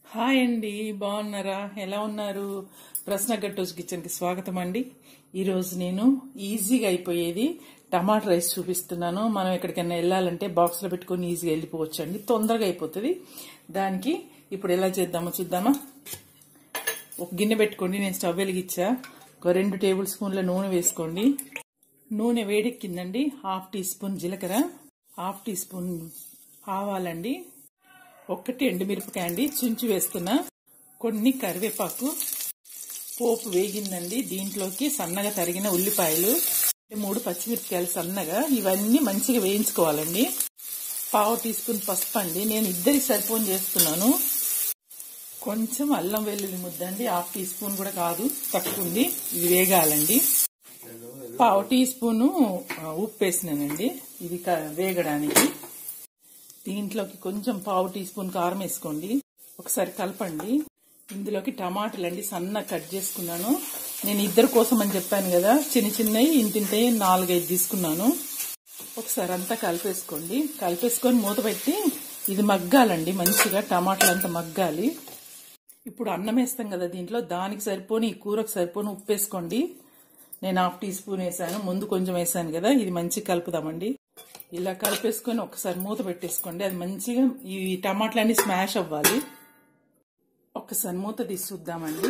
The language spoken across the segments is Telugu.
హాయ్ అండి బాగున్నారా ఎలా ఉన్నారు ప్రశ్న గట్టోస్ కిచెన్కి స్వాగతం అండి ఈరోజు నేను ఈజీగా అయిపోయేది టమాటా రైస్ చూపిస్తున్నాను మనం ఎక్కడికైనా వెళ్ళాలంటే బాక్స్లో పెట్టుకొని ఈజీగా వెళ్ళిపోవచ్చు అండి తొందరగా అయిపోతుంది దానికి ఇప్పుడు ఎలా చేద్దామో చూద్దామా ఒక గిన్నె పెట్టుకోండి నేను స్టవ్ వెలిగించా ఒక రెండు టేబుల్ స్పూన్ల నూనె వేసుకోండి నూనె వేడెక్కిందండి హాఫ్ టీ స్పూన్ జీలకర్ర హాఫ్ టీ స్పూన్ ఆవాలండి ఒక్కటి ఎండుమిరపకాయ అండి చుంచు వేస్తున్నా కొన్ని కరివేపాకు పోపు వేగిందండి దీంట్లోకి సన్నగా తరిగిన ఉల్లిపాయలు మూడు పచ్చిమిరపకాయలు సన్నగా ఇవన్నీ మంచిగా వేయించుకోవాలండి పావు టీ స్పూన్ పసుపు అండి నేను ఇద్దరికి సరిపోని చేస్తున్నాను కొంచెం అల్లం వెల్లుల్లి ముద్దండి హాఫ్ టీ స్పూన్ కూడా కాదు తక్కువ ఉంది ఇది వేగాలండి పావు టీ స్పూను ఉప్పు వేసినానండి ఇది వేగడానికి దీంట్లోకి కొంచెం పావు టీ స్పూన్ కారం వేసుకోండి ఒకసారి కలపండి ఇందులోకి టమాటాలు అండి సన్న కట్ చేసుకున్నాను నేను ఇద్దరు కోసం అని చెప్పాను కదా చిన్న చిన్నవి ఇంటింతవి నాలుగైదు తీసుకున్నాను ఒకసారి అంతా కలిపేసుకోండి కలిపేసుకొని మూత పెట్టి ఇది మగ్గాలండి మంచిగా టమాటాలు అంతా మగ్గాలి ఇప్పుడు అన్నం వేస్తాం కదా దీంట్లో దానికి సరిపోని ఈ కూరకు సరిపోని ఉప్పు వేసుకోండి నేను హాఫ్ టీ స్పూన్ వేసాను ముందు కొంచెం వేసాను కదా ఇది మంచిగా కలుపుదామండి ఇలా కలిపేసుకొని ఒకసారి మూత పెట్టేసుకోండి అది మంచిగా ఈ టమాటాలన్నీ స్మాష్ అవ్వాలి ఒక్కసారి మూత తీసి చూద్దామండి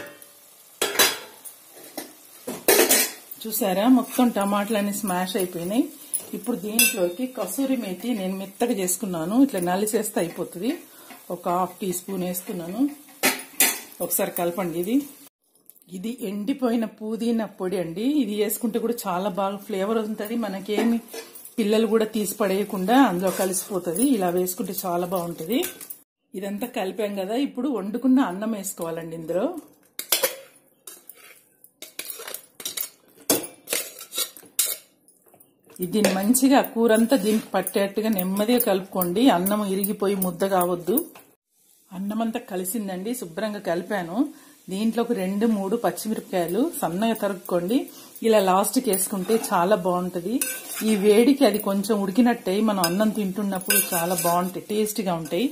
చూసారా మొత్తం టమాటాలన్నీ స్మాష్ అయిపోయినాయి ఇప్పుడు దీంట్లోకి కసూరి మేతి నేను మెత్తగా చేసుకున్నాను ఇట్లా నలిసేస్తే అయిపోతుంది ఒక హాఫ్ టీ స్పూన్ వేస్తున్నాను ఒకసారి కలపండి ఇది ఇది ఎండిపోయిన పుదీనా పొడి అండి ఇది వేసుకుంటే కూడా చాలా బాగా ఫ్లేవర్ ఉంటుంది మనకేమి పిల్లలు కూడా తీసి పడేయకుండా అందులో కలిసిపోతుంది ఇలా వేసుకుంటే చాలా బాగుంటుంది ఇదంతా కలిపాం కదా ఇప్పుడు వండుకున్న అన్నం వేసుకోవాలండి ఇందులో దీన్ని మంచిగా కూరంతా దీనికి పట్టేట్టుగా నెమ్మదిగా కలుపుకోండి అన్నం ఇరిగిపోయి ముద్ద కావద్దు అన్నం అంతా కలిసిందండి శుభ్రంగా కలిపాను దీంట్లోకి రెండు మూడు పచ్చిమిరపకాయలు సన్నగా తరుక్కోండి ఇలా లాస్ట్కి వేసుకుంటే చాలా బాగుంటుంది ఈ వేడికి అది కొంచెం ఉడికినట్టే మనం అన్నం తింటున్నప్పుడు చాలా బాగుంటాయి టేస్టీగా ఉంటాయి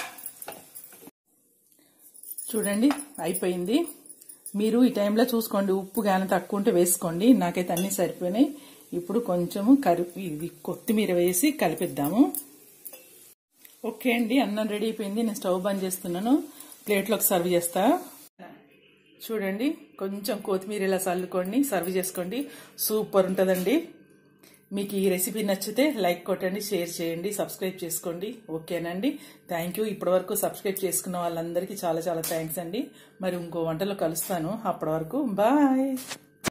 చూడండి అయిపోయింది మీరు ఈ టైంలో చూసుకోండి ఉప్పు కానీ తక్కువ ఉంటే వేసుకోండి నాకైతే అన్ని సరిపోయినాయి ఇప్పుడు కొంచెము కరి ఇది కొత్తిమీర వేసి కలిపిద్దాము ఓకే అండి అన్నం రెడీ అయిపోయింది నేను స్టవ్ బంద్ చేస్తున్నాను ప్లేట్లోకి సర్వ్ చేస్తా చూడండి కొంచెం కొత్తిమీర ఇలా చల్లుకోండి సర్వ్ చేసుకోండి సూపర్ ఉంటుందండి మీకు ఈ రెసిపీ నచ్చితే లైక్ కొట్టండి షేర్ చేయండి సబ్స్క్రైబ్ చేసుకోండి ఓకేనండి థ్యాంక్ యూ ఇప్పటి వరకు సబ్స్క్రైబ్ చేసుకున్న వాళ్ళందరికీ చాలా చాలా థ్యాంక్స్ అండి మరి ఇంకో వంటలో కలుస్తాను అప్పటి వరకు బాయ్